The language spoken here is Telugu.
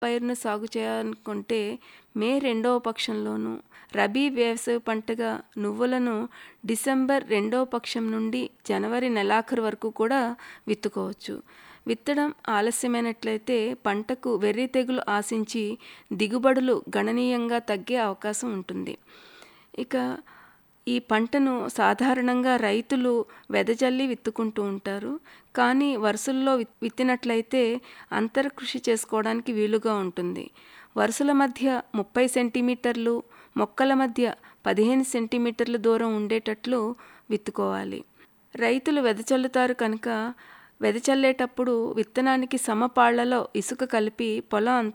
పైరును సాగు చేయాలనుకుంటే మే రెండవ పక్షంలోను రబీ వేసవి పంటగా నువ్వులను డిసెంబర్ రెండవ పక్షం నుండి జనవరి నెలాఖరు వరకు కూడా విత్తుకోవచ్చు విత్తడం ఆలస్యమైనట్లయితే పంటకు వెర్రి తెగులు ఆశించి దిగుబడులు గణనీయంగా తగ్గే అవకాశం ఉంటుంది ఇక ఈ పంటను సాధారణంగా రైతులు వెదజల్లి విత్తుకుంటూ ఉంటారు కానీ వరుసల్లో విత్తినట్లయితే అంతర కృషి చేసుకోవడానికి వీలుగా ఉంటుంది వరుసల మధ్య ముప్పై సెంటీమీటర్లు మొక్కల మధ్య పదిహేను సెంటీమీటర్ల దూరం ఉండేటట్లు విత్తుకోవాలి రైతులు వెదజల్లుతారు కనుక వెదచల్లేటప్పుడు విత్తనానికి సమపాళ్లలో ఇసుక కలిపి పొలం